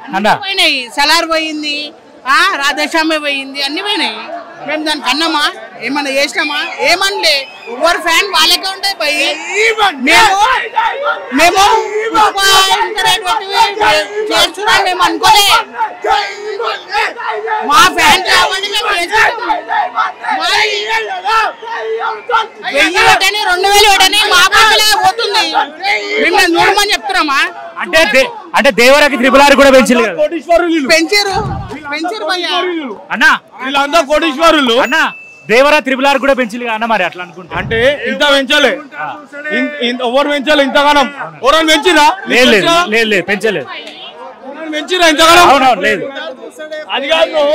అన్న పోయినాయి సలార్ పోయింది ఆ రాధేశ్యామే పోయింది అన్ని పోయినాయి మేము దానికి అన్నామా ఏమన్నా చేసినామా ఏమనలే ఎవరు ఫ్యాన్ వాళ్ళకే ఉంటాయి పోయి మేము మేము పుష్ప ఇంత రేట్ పెట్టి చేస్తున్నాం మేము అనుకోలే మా ఫ్యాన్ కాబట్టి మేము చేసుకుంటాం మరి వెయ్యి పెట్టని రెండు వేలు పెట్టని మా పైసలే పోతుంది మిమ్మల్ని చూడమని చెప్తున్నామా అంటే దే- అంటే దేవరాకి త్రిపుల్ ఆర్ కూడా పెంచింది కదా కోటీశ్వరులు వీళ్ళు. పెంచారు పెంచారు భయ్యా వీళ్ళు. అన్న వీళ్ళంతా కోటీశ్వరులు అన్న దేవరా త్రిపుల్ ఆర్ కూడా పెంచింది కదా అన్న మరి అట్లా అనుకుంటా అంటే ఇంత పెంచలే ఇన్- ఇన్- ఎవరు పెంచాలి ఇంతగానం ఎవరైనా పెంచిరా లేదు లేదు లేదు లేదు పెంచలేదు ఎవరైనా పెంచిరా ఇంతగానం అవునవును లేదు అది కాదు నువ్వు.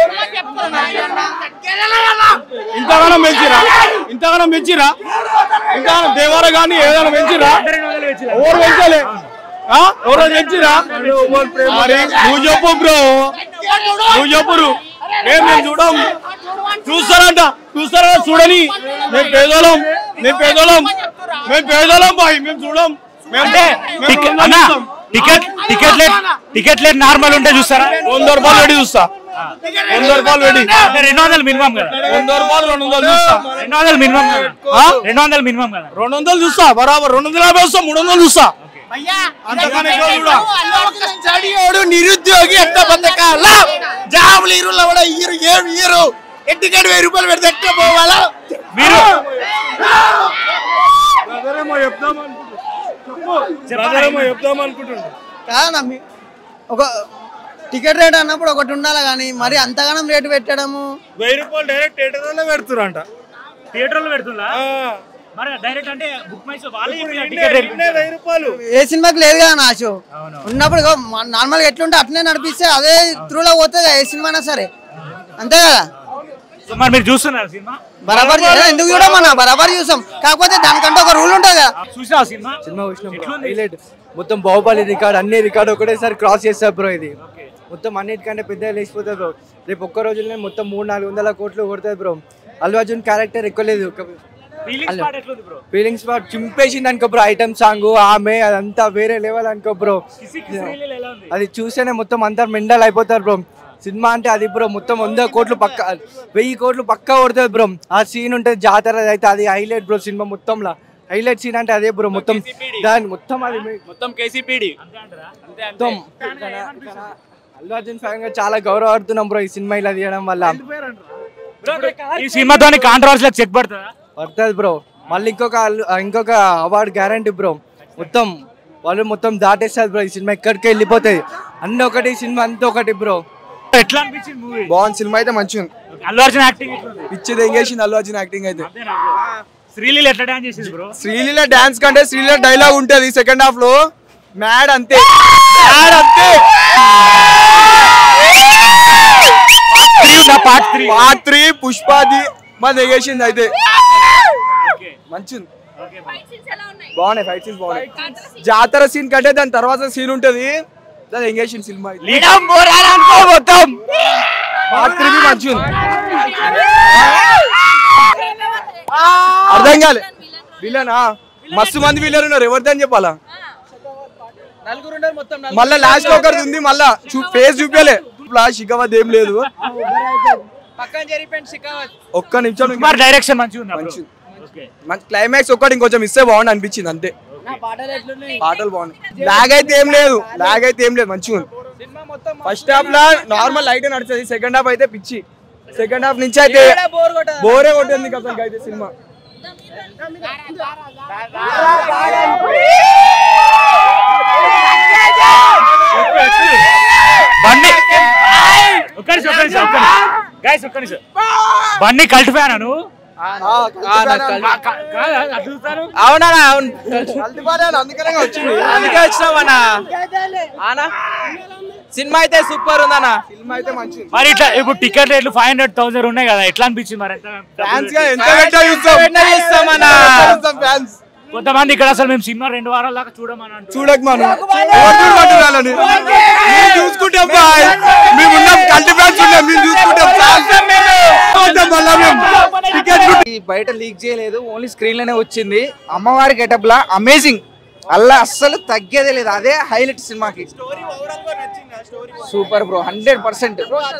ఇంతగానం పెంచిరా ఇంతగానం పెంచిరా ఇంతగానం దేవాల కానీ ఏదైనా పెంచిరా ఎవరు పెంచాలి ఆ? ఎవరో పెంచిరా మరి నువ్వు చెప్పు బ్రో నువ్వు చెప్పురు మేము మేము చూడం చూస్తారంట చూస్తారా చూడని మేము పేదోళం మేము పేదోళం మేము పేదోళం బాయ్ మేము చూడం మేము అంటే మేము టికెట్ రెండు అన్న చూస్తాం. Ticket ticket late ticket late normal ఉంటే చూస్తారా వంద రూపాయలు పెట్టి చూస్తా వంద రూపాయలు పెట్టి అంటే రెండు వందలు మినిమం కదా వంద రూపాయలు రెండు వందలు చూస్తా రెండు వందలు మినిమం కదా ఆ? రెండు వందలు మినిమం కదా రెండు వందలు చూస్తా బరాబర్ రెండు వందల యాభై వస్తా మూడు వందలు చూస్తా భయ్యా అంతకన్నా ఎక్కువ చూడా స్టడీయోడు నిరుద్యోగి ఎట్లా బతకాల జాబులు ఇరులో కూడా ఇయ్యరు ఏడు ఇయ్యరు టికెట్ వెయ్యి రూపాయలు పెడితే ఎట్లా పోవాలా మీరు బ్రదరేమో చెప్దాం బ్రదరేమో చెప్దాం అనుకుంటుండే కాదన్నా మీ- ఒక టికెట్ రేట్ అన్నప్పుడు ఒకటి ఉండాలి కానీ మరి అంతగానం రేటు పెట్టడము వెయ్యి రూపాయలు డైరెక్ట్ థియేటర్లోనే పెడుతురంట థియేటర్ లో పెడుతుందా మరి డైరెక్ట్ అంటే బుక్ మై షో వాళ్ళే చెప్పిన టికెట్ రేట్ వెయ్యి రూపాయలు ఏ సినిమాకి లేదు కదా నా షో అవును. ఉన్నప్పుడు నార్మల్ గా ఎట్లుంటే అట్లనే నడిపిస్తే అదే త్రూలో పోతుంది కదా ఏ సినిమా సారే అంతే కదా సో మరి మీరు చూస్తున్నారు సినిమా బరాబర్ చే- ఎందుకు చూడమన్నా బరాబర్ చూసాం కాకపోతే దానికంటే ఒక రూల్ ఉంటుంది కదా చూసా సినిమా సినిమా చూసినాం హైలైట్ మొత్తం బాహుబలి రికార్డ్ అన్ని రికార్డ్ ఒకటేసారి క్రాస్ చేస్తారు బ్రో ఇది మొత్తం అన్నిటికంటే పెద్దగా లేచిపోతుంది బ్రో రేపు ఒక్క రోజులోనే మొత్తం మూడు నాలుగు వందల కోట్లు కొడుతుంది బ్రో అల్లు అర్జున్ క్యారెక్టర్ ఎక్కువ లేదు ఫీలింగ్స్ పార్ట్ ఎట్లుంది బ్రో ఫీలింగ్స్ పార్ట్ చింపేసింది అనుకో బ్రో ఐటమ్ సాంగ్ ఆమె అదంతా వేరే లెవెల్ అనుకో బ్రో కిసి కిసి రీల్ ఎలా ఉంది అది చూస్తేనే మొత్తం అందరు మెండల్ అయిపోతారు బ్రో సినిమా అంటే అది బ్రో మొత్తం వంద కోట్లు పక్క వెయ్యి కోట్లు పక్కా కొడుతుంది బ్రో ఆ సీన్ ఉంటుంది జాతర అయితే అది హైలైట్ బ్రో సినిమా మొత్తంలో హైలైట్ సీన్ అంటే అదే బ్రో మొత్తం దాని మొత్తం అది మొత్తం కేసీపీడి మొత్తం అల్లు అర్జున్ ఫ్యాన్ గా చాలా గౌరవపడుతున్నాం బ్రో ఈ సినిమా ఇలా తీయడం వల్ల ఈ సినిమాతో కాంట్రవర్సీ చెక్ పడుతుందా పడుతుంది బ్రో మళ్ళీ ఇంకొక అల్లు- ఇంకొక అవార్డు గ్యారంటీ బ్రో మొత్తం వాళ్ళు మొత్తం దాటేస్తారు బ్రో ఈ సినిమా ఎక్కడికి వెళ్ళిపోతాయి అన్ని ఒకటి సినిమా అంతా ఒకటి బ్రో ఎట్లా అనిపించింది మూవీ బాగుంది సినిమా అయితే మంచిగా ఉంది అల్లు అర్జున్ యాక్టింగ్ ఎట్లుంది పిచ్చి ఎంగేసింది అల్లు అర్జున్ యాక్టింగ్ అయితే అంతేనా bro? శ్రీలీల ఎట్లా డాన్స్ చేసింది బ్రో శ్రీలీల డాన్స్ కంటే శ్రీలీల డైలాగ్ ఉంటది సెకండ్ హాఫ్ లో మ్యాడ్ అంతే మ్యాడ్ అంతే త్రీ ఉందా పార్ట్ త్రీ పార్ట్ త్రీ పుష్పాది మా దిగేసింది అయితే మంచిది బాగున్నాయి ఫైట్ సీన్స్ బాగున్నాయి జాతర సీన్ కంటే దాని తర్వాత సీన్ ఉంటది దాని ఎంగేషన్ సినిమా ఇది. అనుకో మొత్తం పార్ట్ త్రీ మంచిగా ఉంది అర్థం కాలే విలనా మస్తు మంది విలన్ ఉన్నారు ఎవరిదని చెప్పాలా మళ్ళా లాస్ట్ లో ఒకరిది ఉంది మళ్ళా ఫేస్ చూపించలే శిఖవత్ ఏం లేదు ఒక్క నిమిషం ఇంకా మరి డైరెక్షన్ మంచిగా ఉందా bro? మంచిది. Okay. మంచి క్లైమాక్స్ ఒక్కటి ఇంకొంచెం ఇస్తే బాగుంది అనిపించింది అంతే పాటలు బాగున్నాయి లాగ్ అయితే ఏం లేదు లాగ్ అయితే ఏం లేదు మంచిగా ఉంది ఫస్ట్ హాఫ్ లా నార్మల్ లైట్ నడుస్తుంది సెకండ్ హాఫ్ అయితే పిచ్చి సెకండ్ హాఫ్ నుంచి అయితే బోరే కొట్టింది అసలు అయితే సినిమా బండి ఒక్క నిమిషం ఒక్క నిమిషం ఒక్క నిమిషం గైస్ ఒక్క నిమిషం బండి కల్ట్ ఫ్యాన్ నువ్వు కాదా అట్లా చూస్తారు అవునా అవును అందుకనే వచ్చింది అందుకే వచ్చినావన్నా ఆనా సినిమా అయితే సూపర్ ఉందన్నా సినిమా అయితే మంచిది మరి ఇట్లా ఇప్పుడు టికెట్ రేట్లు ఫైవ్ హండ్రెడ్ థౌసండ్ ఉన్నాయి కదా ఎట్లా అనిపించింది మరి ఎంత ఫ్యాన్స్ గా ఎంత పెట్టా చూస్తాం పెట్టా చూస్తామన్నా. ఫ్యాన్స్ కొంతమంది ఇక్కడ అసలు మేము సినిమా రెండు వారాల దాకా చూడమని అంటారు చూడక మనం ఎవరు చూడమంటున్నారని మేము చూసుకుంటాం బాయ్ మేము ఉన్నాం కంటి ఫ్యాన్స్ ఉన్నాం మేము చూసుకుంటాం చూద్దాం మళ్ళా మేము టికెట్ ఈ బయట లీక్ చేయలేదు ఓన్లీ స్క్రీన్ లోనే వచ్చింది అమ్మవారి గెటప్ లా అమేజింగ్ అలా అస్సలు తగ్గేదే లేదు అదే హైలైట్ సినిమాకి సూపర్ బ్రో హండ్రెడ్ పర్సెంట్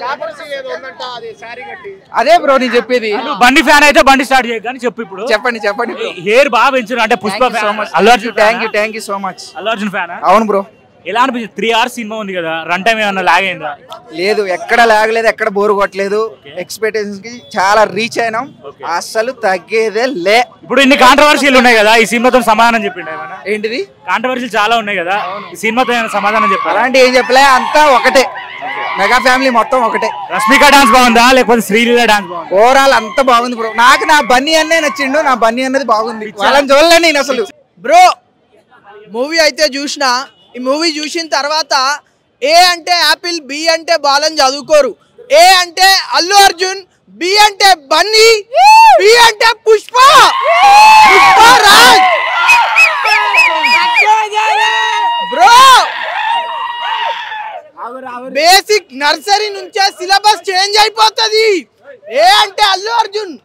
అదే బ్రో నేను చెప్పేది నువ్వు బండి ఫ్యాన్ అయితే బండి స్టార్ట్ చేయకు కానీ చెప్పు ఇప్పుడు చెప్పండి చెప్పండి బ్రో హెయిర్ బాగా పెంచారు అంటే Pushpa so fan. Much Allu Arjun thank you thank you so much Allu Arjun fan అవును బ్రో ఎలా అనిపించింది త్రీ అవర్స్ సినిమా ఉంది కదా రన్ టైం ఏమన్నా లాగ్ అయిందా లేదు ఎక్కడ లాగలేదు ఎక్కడ బోరు కొట్టలేదు ఎక్స్పెక్టేషన్స్ కి చాలా రీచ్ అయినాం అస్సలు తగ్గేదే లే ఇప్పుడు ఇన్ని కాంట్రవర్సీలు ఉన్నాయి కదా ఈ సినిమాతో సమాధానం చెప్పిండు ఏమైనా ఏంటిది కాంట్రవర్సీలు చాలా ఉన్నాయి కదా ఈ సినిమాతో ఏమైనా సమాధానం చెప్పాలా అలాంటి ఏం చెప్పలే అంతా ఒకటే మెగా ఫ్యామిలీ మొత్తం ఒకటే రష్మిక డాన్స్ బాగుందా లేకపోతే శ్రీలీల డాన్స్ బాగుందా ఓవరాల్ అంతా బాగుంది బ్రో నాకు నా బన్నీ అన్నే నచ్చిండు నా బన్నీ అన్నది బాగుంది వాళ్ళని చూడలే నేను అసలు బ్రో మూవీ అయితే చూసిన ఈ మూవీ చూసిన తర్వాత ఏ అంటే యాపిల్ బి అంటే బాలని చదువుకోరు ఏ అంటే అల్లు అర్జున్ బి అంటే బన్నీ బి అంటే Pushpa Pushparaj bro basic nursery నుంచే సిలబస్ చేంజ్ అయిపోతుంది ఏ అంటే అల్లు అర్జున్